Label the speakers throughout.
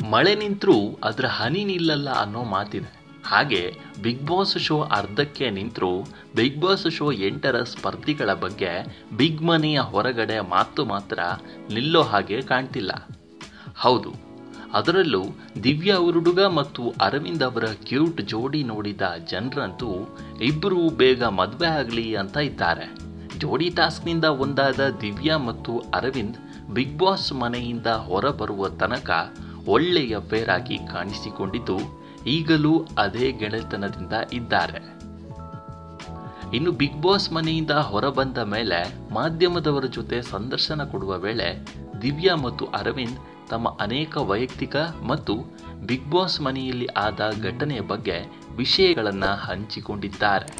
Speaker 1: ಮಳೆ ನಿಂತರೂ ಅದರ ಹನಿ ನಿಲ್ಲಲ್ಲ ಅನ್ನೋ ಮಾತಿದೆ ಹಾಗೆ ಬಿಗ್ ಬಾಸ್ ಶೋ ಅರ್ಧಕ್ಕೆ ನಿಂತರೂ ಬಿಗ್ ಬಾಸ್ ಶೋ ಎಂಟರ ಸ್ಪರ್ಧಿಗಳ ಬಗ್ಗೆ ಬಿಗ್ ಮನಿಯ ಹೊರಗಡೆ ಮಾತು ಮಾತ್ರ ನಿಲ್ಲೋ ಹಾಗೆ ಕಾಣ್ತಿಲ್ಲ ಹೌದು ಅದರಲ್ಲೂ ದಿವ್ಯಾ ಉರುಡುಗ ಮತ್ತು ಅರವಿಂದ್ ಅವರ ಕ್ಯೂಟ್ ಜೋಡಿ ನೋಡಿದ ಜನರಂತೂ ಇಬ್ಬರು ಬೇಗ ಮದುವೆ ಆಗಲಿ ಅಂತ ಇದ್ದಾರೆ ಜೋಡಿ ಟಾಸ್ಕ್ನಿಂದ ಒಂದಾದ ದಿವ್ಯಾ ಮತ್ತು ಅರವಿಂದ್ ಬಿಗ್ ಬಾಸ್ ಮನೆಯಿಂದ ಹೊರಬರುವ ತನಕ ಒಳ್ಳೆಯ ಪೇರಾಗಿ ಕಾಣಿಸಿಕೊಂಡಿದ್ದು ಈಗಲೂ ಅದೇ ಗೆಳೆತನದಿಂದ ಇದ್ದಾರೆ ಇನ್ನು ಬಿಗ್ ಬಾಸ್ ಮನೆಯಿಂದ ಹೊರಬಂದ ಮೇಲೆ ಮಾಧ್ಯಮದವರ ಜೊತೆ ಸಂದರ್ಶನ ಕೊಡುವ ವೇಳೆ ದಿವ್ಯಾ ಮತ್ತು ಅರವಿಂದ್ ತಮ್ಮ ಅನೇಕ ವೈಯಕ್ತಿಕ ಮತ್ತು ಬಿಗ್ ಬಾಸ್ ಮನೆಯಲ್ಲಿ ಆದ ಘಟನೆಯ ಬಗ್ಗೆ ವಿಷಯಗಳನ್ನು ಹಂಚಿಕೊಂಡಿದ್ದಾರೆ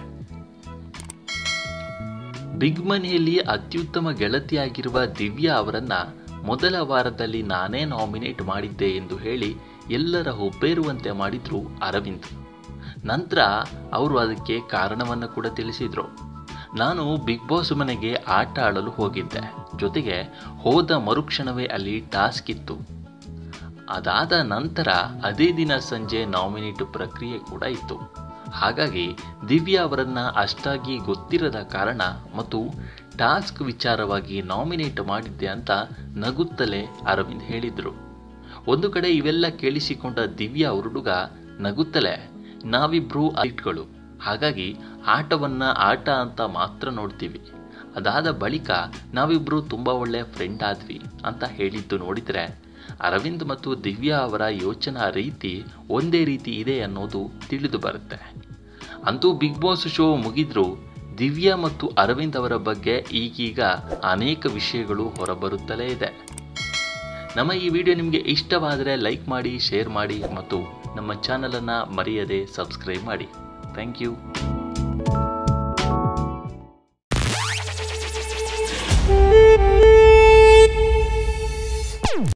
Speaker 1: ಬಿಗ್ ಮನೆಯಲ್ಲಿ ಅತ್ಯುತ್ತಮ ಗೆಳತಿಯಾಗಿರುವ ದಿವ್ಯಾ ಅವರನ್ನ ಮೊದಲ ವಾರದಲ್ಲಿ ನಾನೇ ನಾಮಿನೇಟ್ ಮಾಡಿದ್ದೆ ಎಂದು ಹೇಳಿ ಎಲ್ಲರ ಹುಬ್ಬೇರುವಂತೆ ಮಾಡಿದ್ರು ಅರವಿಂದ್ ನಂತರ ಅವರು ಅದಕ್ಕೆ ಕಾರಣವನ್ನು ಕೂಡ ತಿಳಿಸಿದ್ರು ನಾನು ಬಿಗ್ ಬಾಸ್ ಮನೆಗೆ ಆಟ ಆಡಲು ಹೋಗಿದ್ದೆ ಜೊತೆಗೆ ಹೋದ ಮರುಕ್ಷಣವೇ ಅಲ್ಲಿ ಟಾಸ್ಕ್ ಇತ್ತು ಅದಾದ ನಂತರ ಅದೇ ದಿನ ಸಂಜೆ ನಾಮಿನೇಟ್ ಪ್ರಕ್ರಿಯೆ ಕೂಡ ಇತ್ತು ಹಾಗಾಗಿ ದಿವ್ಯಾ ಅವರನ್ನ ಅಷ್ಟಾಗಿ ಗೊತ್ತಿರದ ಕಾರಣ ಮತ್ತು ಟಾಸ್ಕ್ ವಿಚಾರವಾಗಿ ನಾಮಿನೇಟ್ ಮಾಡಿದ್ದೆ ಅಂತ ನಗುತ್ತಲೇ ಅರವಿಂದ್ ಹೇಳಿದ್ರು ಒಂದು ಕಡೆ ಇವೆಲ್ಲ ಕೇಳಿಸಿಕೊಂಡ ದಿವ್ಯಾ ಹುಡುಗ ನಗುತ್ತಲೇ ನಾವಿಬ್ರು ಐಟ್ಗಳು ಹಾಗಾಗಿ ಆಟವನ್ನ ಆಟ ಅಂತ ಮಾತ್ರ ನೋಡ್ತೀವಿ ಅದಾದ ಬಳಿಕ ನಾವಿಬ್ರು ತುಂಬಾ ಒಳ್ಳೆ ಫ್ರೆಂಡ್ ಆದ್ವಿ ಅಂತ ಹೇಳಿದ್ದು ನೋಡಿದ್ರೆ ಅರವಿಂದ್ ಮತ್ತು ದಿವ್ಯಾ ಅವರ ಯೋಚನಾ ರೀತಿ ಒಂದೇ ರೀತಿ ಇದೆ ಅನ್ನೋದು ತಿಳಿದು ಬರುತ್ತೆ ಅಂತೂ ಬಿಗ್ ಬಾಸ್ ಶೋ ಮುಗಿದ್ರು ದಿವ್ಯಾ ಮತ್ತು ಅರವಿಂದ್ ಅವರ ಬಗ್ಗೆ ಈಗೀಗ ಅನೇಕ ವಿಷಯಗಳು ಹೊರಬರುತ್ತಲೇ ಇದೆ ನಮ್ಮ ಈ ವಿಡಿಯೋ ನಿಮಗೆ ಇಷ್ಟವಾದರೆ ಲೈಕ್ ಮಾಡಿ ಶೇರ್ ಮಾಡಿ ಮತ್ತು ನಮ್ಮ ಚಾನಲನ್ನು ಮರೆಯದೆ ಸಬ್ಸ್ಕ್ರೈಬ್ ಮಾಡಿ ಥ್ಯಾಂಕ್ ಯು